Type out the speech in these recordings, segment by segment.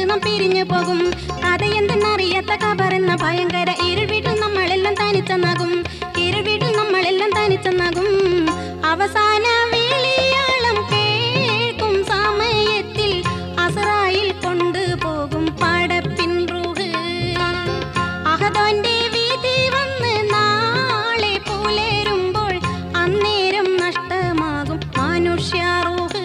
നാം പിരിഞ്ഞു പോകും കഥയെന്തെന്നറിയാത്ത കബറെന്ന ഭയങ്കര ഇരുൾ വീട്ടിൽ നമ്മളെല്ലാം തനിച്ചെന്നാകും ഇരുൾ വീട്ടിൽ നമ്മളെല്ലാം തനിച്ചെന്നാകും അവസാന വിളിയാളം കേൾക്കും സമയത്തിൽ അസറായിൽ കൊണ്ടുപോകും പടപ്പിൻ റൂഹ് അഹദോന്റെ വീതി വന്ന് നാളെ പുലരുമ്പോൾ അന്നേരം നഷ്ടമാകും മനുഷ്യ റൂഹ്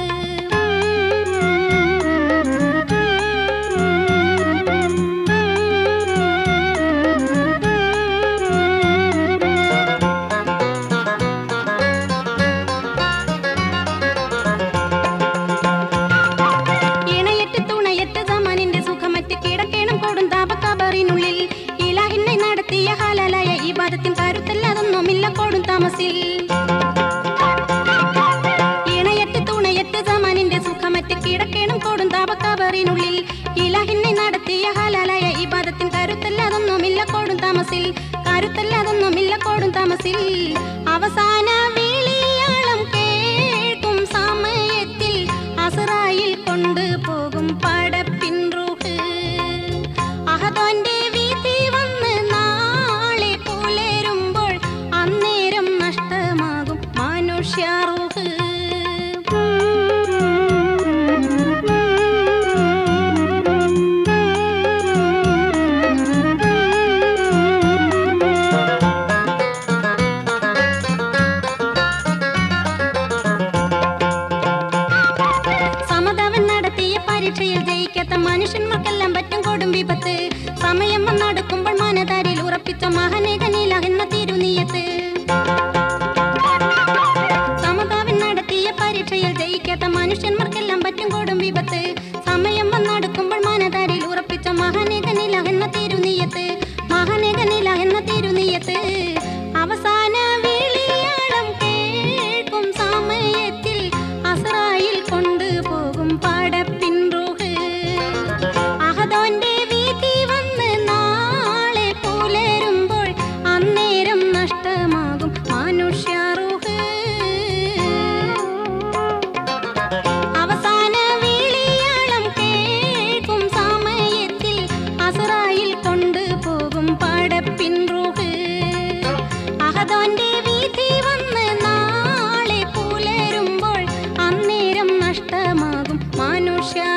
ഇണയറ്റ് തുണയറ്റ് സമാനിന്റെ സുഖമറ്റ് കിടക്കണം കൊടും താപക്കബറിനുള്ളിൽ ഇലാഹിനെ നടത്തിയ ഹലാലായ ഈ പദത്തിൻ കരുത്തല്ലാതൊന്നുമില്ല കൊടും താമസിൽ ഇണയറ്റ് തുണയറ്റ് സമാനിന്റെ സുഖമറ്റ് കിടക്കണം കൊടും താപക്കബറിനുള്ളിൽ ഇലാഹിനെ നടത്തിയ ഹലാലായ ഈ പദത്തിൻ കരുത്തല്ലാതൊന്നുമില്ല കൊടും താമസിൽ കരുത്തല്ലാതൊന്നുമില്ല കൊടും താമസിൽ അവസാന വിളിയാളം കേൾക്കും സമയത്തിൽ അസറായിൽ കൊണ്ടുപോകും പടപ്പിൻ റൂഹ് അഹദോന്റെ വീതി വന്ന് നാളെ പുലരുമ്പോൾ അന്നേരം നഷ്ടമാകും മനുഷ്യ റൂഹ് സമതവൻ നടത്തിയ പരീക്ഷയിൽ ജയിക്കാത്ത മനുഷ്യന്മാർക്കെല്ലാം പറ്റും കൊടും വിപത്ത് സമയം വന്നടുക്കുമ്പോൾ മനതാരിൽ ഉറപ്പിച്ച മഹനേകനിലകുന്ന തിരുനീയത്ത് സമതാവൻ നടത്തിയ പരീക്ഷയിൽ ജയിക്കാത്ത മനുഷ്യന്മാർക്കെല്ലാം പറ്റും കൊടും വിപത്ത് സമയം വന്നടുക്കുമ്പോൾ മനതാരിൽ ഉറപ്പിച്ച മഹനേകനിലകുന്ന തിരുനീയത്ത് മഹനേകനിലകുന്ന തിരുനീയത്ത് അവസാന വിളിയാളം കേൾക്കും സമയത്തിൽ അസറായിൽ കൊണ്ടുപോകും പടപ്പിൻ റൂഹ് അഹദോന്റെ വീതി വന്ന് നാളെ പുലരുമ്പോൾ അന്നേരം നഷ്ടമാകും മനുഷ്യ റൂഹ് അവസാന വിളിയാളം കേൾക്കും സമയത്തിൽ അസറായിൽ കൊണ്ടുപോകും പടപ്പിൻ റൂഹ് അഹദോന്റെ വീതി വന്ന് നാളെ പുലരുമ്പോൾ അന്നേരം നഷ്ടമാകും മനുഷ്യ